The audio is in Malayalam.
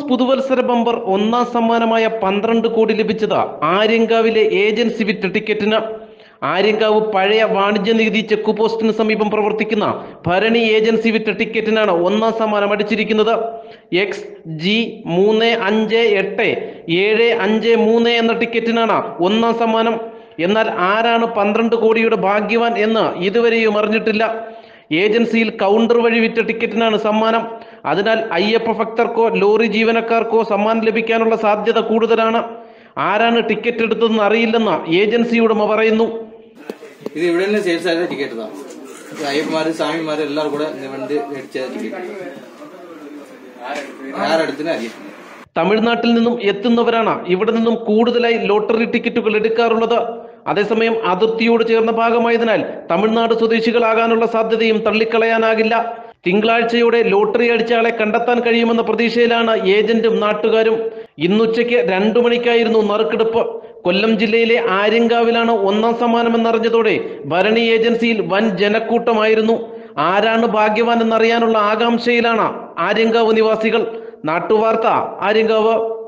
പുതുവത്സര ബമ്പർ ഒന്നാം സമ്മാനമായ പന്ത്രണ്ട് കോടി ലഭിച്ചത് ആര്യങ്കാവിലെ ഏജൻസി വിറ്റ ടിക്കറ്റിന് ആര്യങ്കാവ് പഴയ വാണിജ്യ നികുതി ചെക്ക് പോസ്റ്റിന് സമീപം പ്രവർത്തിക്കുന്ന ഭരണി ഏജൻസി വിറ്റ ടിക്കറ്റിനാണ് ഒന്നാം സമ്മാനം അടിച്ചിരിക്കുന്നത് എക്സ് ജി മൂന്ന് അഞ്ച് എട്ട് ഏഴ് അഞ്ച് മൂന്ന് എന്ന ടിക്കറ്റിനാണ് ഒന്നാം സമ്മാനം എന്നാൽ ആരാണ് പന്ത്രണ്ട് കോടിയുടെ ഭാഗ്യവാൻ എന്ന് ഇതുവരെയും അറിഞ്ഞിട്ടില്ല ഏജൻസിയിൽ കൗണ്ടർ വഴി വിറ്റ ടിക്കറ്റിനാണ് സമ്മാനം അതിനാൽ അയ്യപ്പ ഭക്തർക്കോ ലോറി ജീവനക്കാർക്കോ സമ്മാനം ലഭിക്കാനുള്ള സാധ്യത കൂടുതലാണ് ആരാണ് ടിക്കറ്റ് എടുത്തതെന്ന് അറിയില്ലെന്ന് ഏജൻസി ഉടമ പറയുന്നു ഇത് ഇവിടെ തന്നെ സെയിൽസ് ആയത് ടിക്കറ്റ് தான் ഇത് അയ്യപ്പന്മാര് സ്വാമിമാര് എല്ലാവരും കൂടെ ഇങ്ങനെ വണ്ടി മേടിച്ച ടിക്കറ്റ് ആരെടുത്തിനും അറിയാം തമിഴ്നാട്ടിൽ നിന്നും എത്തുന്നവരാണ് ഇവിടെ നിന്നും കൂടുതലായി ലോട്ടറി ടിക്കറ്റുകൾ എടുക്കാറുള്ളത് അതേസമയം അതിർത്തിയോട് ചേർന്ന ഭാഗമായതിനാൽ തമിഴ്നാട് സ്വദേശികളാകാനുള്ള സാധ്യതയും തള്ളിക്കളയാനാകില്ല തിങ്കളാഴ്ചയോടെ ലോട്ടറി അടിച്ച ആളെ കണ്ടെത്താൻ കഴിയുമെന്ന പ്രതീക്ഷയിലാണ് ഏജന്റും നാട്ടുകാരും ഇന്നുച്ചയ്ക്ക് രണ്ടു മണിക്കായിരുന്നു നറുക്കെടുപ്പ് കൊല്ലം ജില്ലയിലെ ആര്യങ്കാവിലാണ് ഒന്നാം സമ്മാനമെന്നറിഞ്ഞതോടെ ഭരണി ഏജൻസിയിൽ വൻ ജനക്കൂട്ടമായിരുന്നു ആരാണ് ഭാഗ്യവാൻ എന്നറിയാനുള്ള ആകാംക്ഷയിലാണ് ആര്യങ്കാവ് നിവാസികൾ നാട്ടുവാർത്ത ആര്യങ്കാവ്